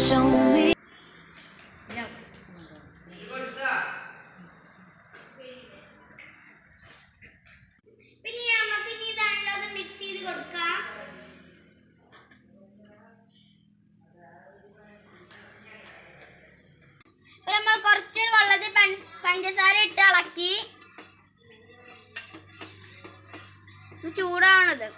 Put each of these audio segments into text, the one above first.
show me. പിന്നെ നമുക്ക് ഇനി ഇതാണല്ലോ അത് മിക്സ് ചെയ്ത് കൊടുക്കാം ഇപ്പൊ നമ്മൾ കുറച്ച് വെള്ളത്തിൽ പഞ്ച- പഞ്ചസാര ഇട്ട് ഇളക്കി ഇത് ചൂടാവണത്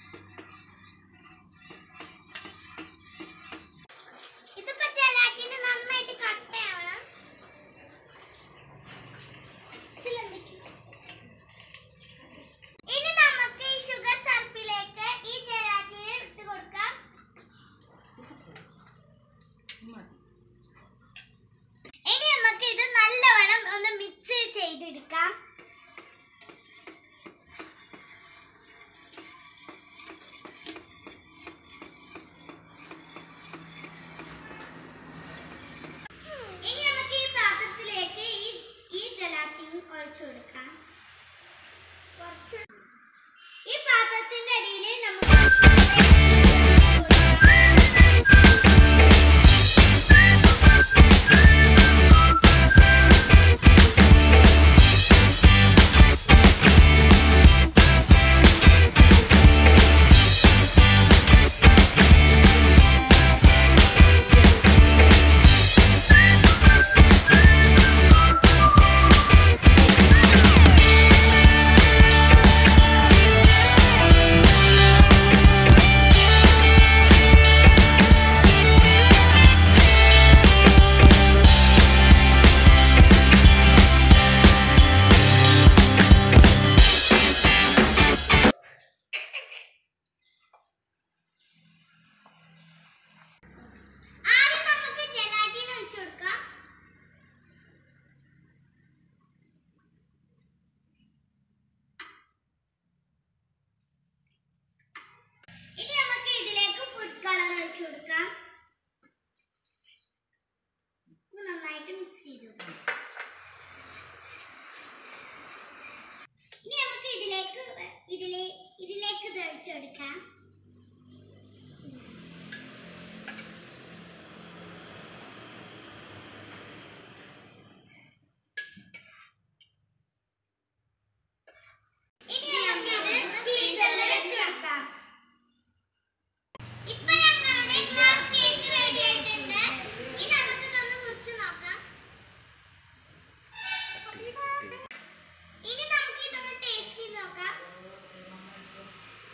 ഇതിപ്പോ ജലാറ്റിന് നന്നായിട്ട് കട്ടയാവണം ഇതിലെന്തൊക്കെയാ? ഇനി നമുക്ക് ഈ ഷുഗർ സർപ്പിലേക്ക് ഈ ജലാറ്റിന് ഇട്ട് കൊടുക്കാം ഇനി നമുക്ക് ഇത് നല്ലവണ്ണം ഒന്ന് മിക്സ് ചെയ്തെടുക്കാം ഇനി നമുക്ക് ഈ പാത്രത്തിലേക്ക് ഈ ഈ ജലാറ്റിൻ ഒഴിച്ചു കൊടുക്കാം കുറച്ച് ഈ പാത്രത്തിന്റെ അടിയിൽ നമുക്ക് ആദ്യം നമുക്ക് ജലാറ്റിൻ ഒഴിച്ചു കൊടുക്കാം ഇനി നമുക്ക് ഇതിലേക്ക് ഫുഡ് കളർ ഒഴിച്ചു കൊടുക്കാം ഇത് നന്നായിട്ട് മിക്സ് ചെയ്ത് കൊടുക്കാം ഇനി നമുക്ക് ഇതിലേക്ക് വ- ഇതിലെ ഇതിലേക്ക് ഇത് ഒഴിച്ചു കൊടുക്കാം ഇനി നമുക്കിത് ഫ്രീസറിൽ വെച്ച് കൊടുക്കാം ഇപ്പൊ ഞങ്ങളുടെ ഗ്ലാസ് കേക്ക് റെഡി ആയിട്ടുണ്ട് ഇനി നമുക്ക് ഇതൊന്ന് മുറിച്ച് നോക്കാം ഇനി നമുക്ക് ഇതൊന്ന് ടേസ്റ്റ് ചെയ്ത് നോക്കാം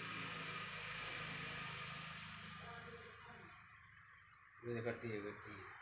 ഇത് കട്ട് ചെയ്യ് കട്ട് ചെയ്യ്